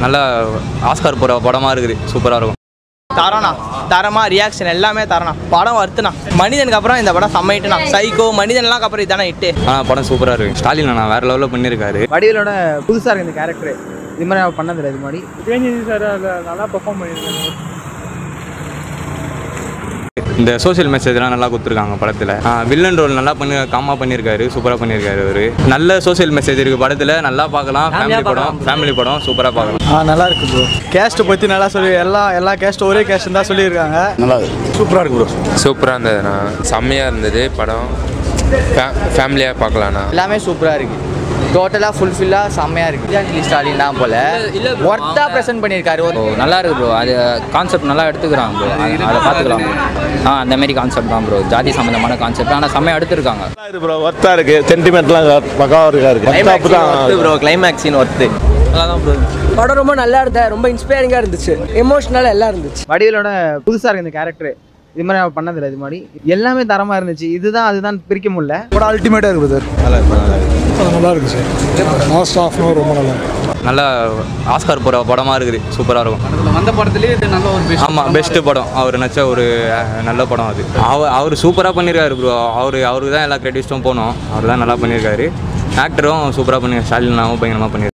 நல்லா ஆஸ்கார் போகிற படமாக இருக்குது சூப்பராக இருக்கும் தரண்ணா தரமா ரியாக்ஷன் எல்லாமே தரண்ணா படம் வருத்துண்ணா மனிதனுக்கு அப்புறம் இந்த படம் செம்மைட்டுண்ணா சைக்கோ மனிதன்லாம் அப்புறம் இதானே இட்டு ஆனால் படம் சூப்பராக இருக்கு ஸ்டாலின் நான் வேறு லெவலில் பண்ணியிருக்காரு வடிவேலோட புதுசாக இருக்கு இந்த கேரக்டர் இது மாதிரி அவன் பண்ணதில்லை இது மாதிரி சிவஞ்சித் சார் அதில் நல்லா பெர்ஃபார்ம் பண்ணியிருக்காங்க இந்த சோஷியல் மெசேஜ்லாம் நல்லா கொடுத்துருக்காங்க படத்தில் வில்லன் ரோல் நல்லா பண்ணி காமா பண்ணியிருக்காரு சூப்பராக பண்ணியிருக்காரு அவர் நல்ல சோஷியல் மெசேஜ் இருக்குது படத்தில் நல்லா பார்க்கலாம் ஃபேமிலி படம் ஃபேமிலி படம் சூப்பராக பார்க்கலாம் ஆ நல்லா இருக்கு ப்ரோ கேஸ்ட்டை பற்றி நல்லா சொல்லி எல்லா எல்லா கேஸ்ட்டும் ஒரே கேஸ்ட் தான் சொல்லியிருக்காங்க சூப்பராக இருக்கு ப்ரோ சூப்பராக இருந்ததுண்ணா செம்மையாக இருந்தது படம் ஃபேமிலியாக பார்க்கலாண்ணா எல்லாமே சூப்பராக இருக்கு டோட்டலாக ஃபுல்ஃபில்லாக செம்மையாக இருக்கு விஜயாஞ்சலி ஸ்டாலின் தான் போல ஒர்த்தாக ப்ரெசென்ட் பண்ணியிருக்காரு ஒரு நல்லா இருக்கு ப்ரோ அது கான்செப்ட் நல்லா எடுத்துக்கிறாங்க ப்ரோ அதை பார்த்துக்கலாம் ப்ரோ ஆ அந்த மாதிரி கான்செப்ட் தான் ப்ரோ ஜாதி சம்மந்தமான கான்செப்ட் ஆனால் செம்மையாக எடுத்திருக்காங்க ப்ரோ ஒர்த்தாக இருக்கு சென்டிமெண்ட்லாம் பக்காவாக இருக்கா இருக்கு தான் ப்ரோ கிளைமேக்ஸின் ஒர்த்து நல்லா தான் ப்ரோ படம் ரொம்ப நல்லா இருந்தது ரொம்ப இன்ஸ்பைரிங்காக இருந்துச்சு எமோஷ்னலாக எல்லாம் இருந்துச்சு வடிவேலோட புதுசாக இருக்கு இந்த கேரக்டர் இது மாதிரி அவன் பண்ணதில்லை இது மாதிரி எல்லாமே தரமாக இருந்துச்சு இதுதான் அதுதான் பிரிக்க முடியல படம் அல்டிமேட்டாக இருக்குது சார் நல்லா இருக்கு சார் லாஸ்ட் ஹாஃப் அன் ரொம்ப நல்லா இருக்கு நல்லா ஆஸ்கார் போகிற படமாக இருக்குது சூப்பராக இருக்கும் வந்த படத்துலேயே நல்ல ஒரு ஆமாம் பெஸ்ட்டு படம் அவர் நச்ச ஒரு அஹ், நல்ல படம் அது அவர் அவர் சூப்பராக பண்ணியிருக்காரு ப்ரோ அவர் அவருக்கு தான் எல்லா கிரெடிட்ஸும் போகணும் அவர் தான் நல்லா பண்ணியிருக்காரு ஆக்டரும் சூப்பராக பண்ணி ஸ்டாலினாவும் பயங்கரமாக பண்ணியிருக்காரு